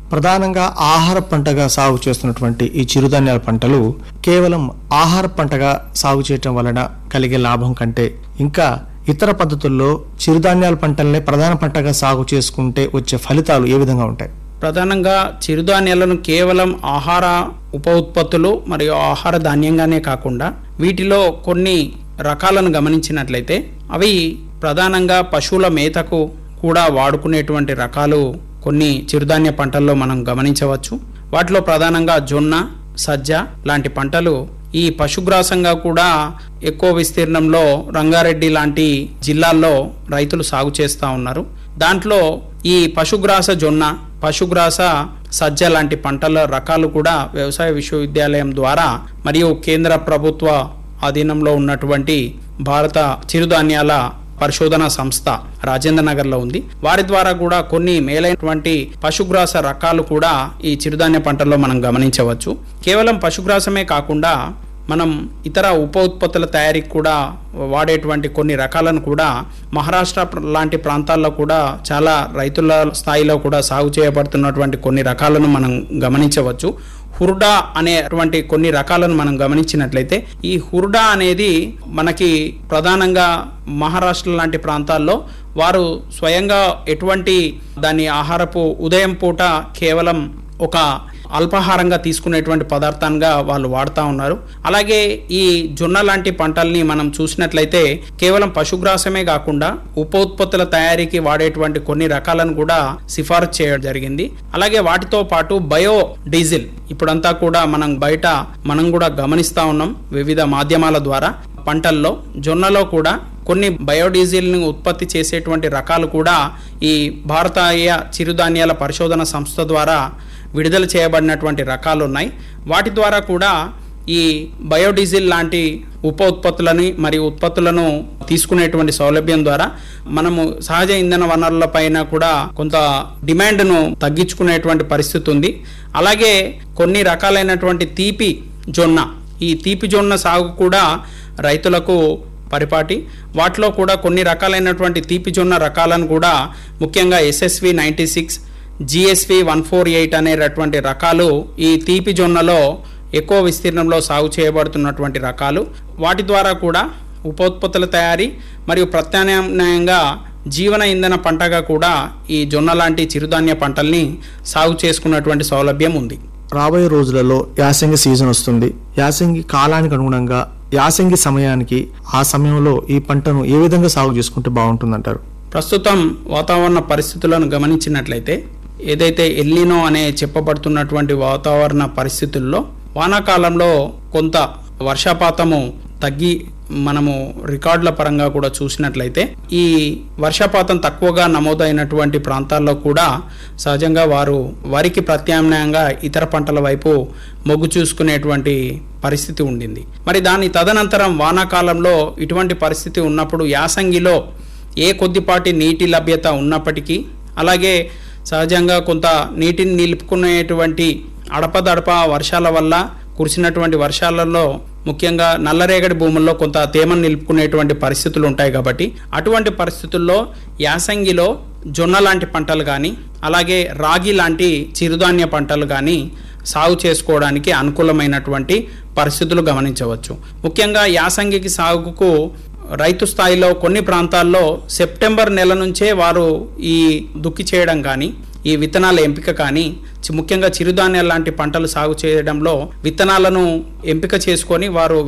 ప్రధానంగా ఆహార పంటగా సాగు చేస్తున్నటువంటి ఈ చిరుధాన్యాల పంటలు కేవలం ఆహార పంటగా సాగు చేయటం వలన కలిగే లాభం కంటే ఇంకా ఇతర పద్ధతుల్లో చిరుధాన్యాల పంటల్ని ప్రధాన పంటగా సాగు చేసుకుంటే వచ్చే ఫలితాలు ఏ విధంగా ఉంటాయి ప్రధానంగా చిరుధాన్యాలను కేవలం ఆహార ఉప ఉత్పత్తులు మరియు ఆహార ధాన్యంగానే కాకుండా వీటిలో కొన్ని రకాలను గమనించినట్లయితే అవి ప్రధానంగా పశువుల మేతకు కూడా వాడుకునేటువంటి రకాలు కొన్ని చిరుధాన్య పంటల్లో మనం గమనించవచ్చు వాటిలో ప్రధానంగా జొన్న సజ్జ లాంటి పంటలు ఈ పశుగ్రాసంగా కూడా ఎక్కువ విస్తీర్ణంలో రంగారెడ్డి లాంటి జిల్లాల్లో రైతులు సాగు చేస్తూ ఉన్నారు దాంట్లో ఈ పశుగ్రాస జొన్న పశుగ్రాస సజ్జ లాంటి పంటల రకాలు కూడా వ్యవసాయ విశ్వవిద్యాలయం ద్వారా మరియు కేంద్ర ప్రభుత్వ అధీనంలో ఉన్నటువంటి భారత చిరుధాన్యాల పరిశోధన సంస్థ రాజేంద్ర నగర్లో ఉంది వారి ద్వారా కూడా కొన్ని మేలైనటువంటి పశుగ్రాస రకాలు కూడా ఈ చిరుధాన్య పంటల్లో మనం గమనించవచ్చు కేవలం పశుగ్రాసమే కాకుండా మనం ఇతర ఉప ఉత్పత్తుల తయారీకి కూడా వాడేటువంటి కొన్ని రకాలను కూడా మహారాష్ట్ర ప్ర- లాంటి ప్రాంతాల్లో కూడా చాలా రైతుల స్థాయిలో కూడా సాగు చేయబడుతున్నటువంటి కొన్ని రకాలను మనం గమనించవచ్చు హుర్డా అనేటువంటి కొన్ని రకాలను మనం గమనించినట్లయితే ఈ హుర్డా అనేది మనకి ప్రధానంగా మహారాష్ట్ర లాంటి ప్రాంతాల్లో వారు స్వయంగా ఎటువంటి దాని ఆహారపు ఉదయం పూట కేవలం ఒక అల్పాహారంగా తీసుకునేటువంటి పదార్థంగా వాళ్ళు వాడుతూ ఉన్నారు అలాగే ఈ జొన్న లాంటి పంటల్ని మనం చూసినట్లయితే కేవలం పశుగ్రాసమే కాకుండా ఉప ఉత్పత్తుల తయారీకి వాడేటువంటి కొన్ని రకాలను కూడా సిఫారసు చేయడం జరిగింది అలాగే వాటితో పాటు బయో డీజిల్ ఇప్పుడంతా కూడా మనం బయట మనం కూడా గమనిస్తా ఉన్నాం వివిధ మాధ్యమాల ద్వారా పంటల్లో జొన్నలో కూడా కొన్ని బయోడీజిల్ని ఉత్పత్తి చేసేటువంటి రకాలు కూడా ఈ భారతీయ చిరుధాన్యాల పరిశోధన సంస్థ ద్వారా విడుదల చేయబడినటువంటి రకాలు ఉన్నాయి వాటి ద్వారా కూడా ఈ బయోడీజిల్ లాంటి ఉప ఉత్పత్తులని మరియు ఉత్పత్తులను తీసుకునేటువంటి సౌలభ్యం ద్వారా మనము సహజ ఇంధన వనరుల పైన కూడా కొంత డిమాండ్ను తగ్గించుకునేటువంటి పరిస్థితి ఉంది అలాగే కొన్ని రకాలైనటువంటి తీపి జొన్న ఈ తీపి జొన్న సాగు కూడా రైతులకు పరిపాటి వాటిలో కూడా కొన్ని రకాలైనటువంటి తీపి జొన్న రకాలను కూడా ముఖ్యంగా SSV ninety six GSV one four eight అనేటటువంటి రకాలు ఈ తీపి జొన్నలో ఎక్కువ విస్తీర్ణంలో సాగు చేయబడుతున్నటువంటి రకాలు వాటి ద్వారా కూడా ఉపోత్పత్తుల తయారీ మరియు ప్రత్యామ్నాయంగా జీవన ఇంధన పంటగా కూడా ఈ జొన్న లాంటి చిరుధాన్య పంటల్ని సాగు చేసుకున్నటువంటి సౌలభ్యం ఉంది రాబోయే రోజులలో యాసంగి సీజన్ వస్తుంది యాసంగి కాలానికి అనుగుణంగా యాసంగి సమయానికి ఆ సమయంలో ఈ పంటను ఏ విధంగా సాగు చేసుకుంటే బాగుంటుందంటారు ప్రస్తుతం వాతావరణ పరిస్థితులను గమనించినట్లయితే ఏదైతే ఎల్లినో అనే చెప్పబడుతున్నటువంటి వాతావరణ పరిస్థితుల్లో వానాకాలంలో కొంత వర్షపాతము తగ్గి మనము రికార్డుల పరంగా కూడా చూసినట్లయితే ఈ వర్షపాతం తక్కువగా నమోదైనటువంటి ప్రాంతాల్లో కూడా సహజంగా వారు వరికి ప్రత్యామ్నాయంగా ఇతర పంటల వైపు మొగ్గు చూసుకునేటువంటి పరిస్థితి ఉండింది మరి దాని తదనంతరం వానాకాలంలో ఇటువంటి పరిస్థితి ఉన్నప్పుడు యాసంగిలో ఏ కొద్దిపాటి నీటి లభ్యత ఉన్నప్పటికీ అలాగే సహజంగా కొంత నీటిని నిలుపుకునేటువంటి అడపదడప వర్షాల వల్ల కురిసినటువంటి వర్షాలలో ముఖ్యంగా నల్లరేగడి భూముల్లో కొంత తేమను నిలుపుకునేటువంటి పరిస్థితులు ఉంటాయి కాబట్టి అటువంటి పరిస్థితుల్లో యాసంగిలో జొన్న లాంటి పంటలు కానీ అలాగే రాగి లాంటి చిరుధాన్య పంటలు కానీ సాగు చేసుకోవడానికి అనుకూలమైనటువంటి పరిస్థితులు గమనించవచ్చు ముఖ్యంగా యాసంగికి సాగుకు రైతు స్థాయిలో కొన్ని ప్రాంతాల్లో సెప్టెంబర్ నెల నుంచే వారు ఈ దుక్కి చేయడం కానీ ఈ విత్తనాల ఎంపిక కానీ చి- ముఖ్యంగా చిరుధాన్యాల లాంటి పంటలు సాగు చేయడంలో విత్తనాలను ఎంపిక చేసుకొని వారు